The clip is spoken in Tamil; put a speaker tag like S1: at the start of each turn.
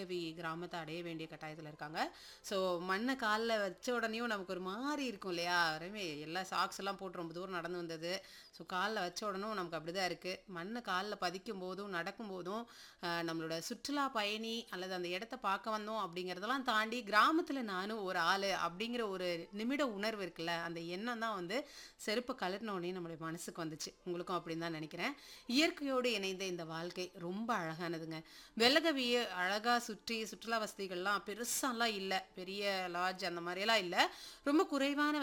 S1: வெள்ளகவி கிராமத்தை அடைய வேண்டிய கட்டாயத்தில் இருக்காங்க ஸோ மண்ணை காலில் வச்ச உடனேயும் நமக்கு ஒரு மாதிரி இருக்கும் இல்லையா ரெமே எல்லா சாக்ஸ் எல்லாம் போட்டு ரொம்ப தூரம் நடந்து வந்தது ஸோ காலில் வச்ச உடனும் நமக்கு அப்படி தான் இருக்குது மண்ணை காலில் பதிக்கும் போதும் நடக்கும் போதும் ஆஹ், நம்மளோட சுற்றுலா பயணி அல்லது அந்த இடத்த பார்க்க வந்தோம் அப்படிங்கிறதெல்லாம் தாண்டி கிராமத்தில் நானும் ஒரு ஆள் அப்படிங்கிற ஒரு நிமிட உணர்வு இருக்குல்ல அந்த எண்ணம் தான் வந்து செருப்பை கலட்டின உடனே நம்மளுடைய மனசுக்கு வந்துச்சு உங்களுக்கும் அப்படின்னு தான் நினைக்கிறேன் இயற்கையோடு இணைந்த இந்த வாழ்க்கை ரொம்ப அழகானதுங்க வெள்ளகவியை அழகாக சுற்றி சுற்றுலா வசதிகள்லாம் பெருசாலாம் இல்லை பெரிய லாட்ஜ் அந்த மாதிரியெல்லாம் இல்லை ரொம்ப குறைவான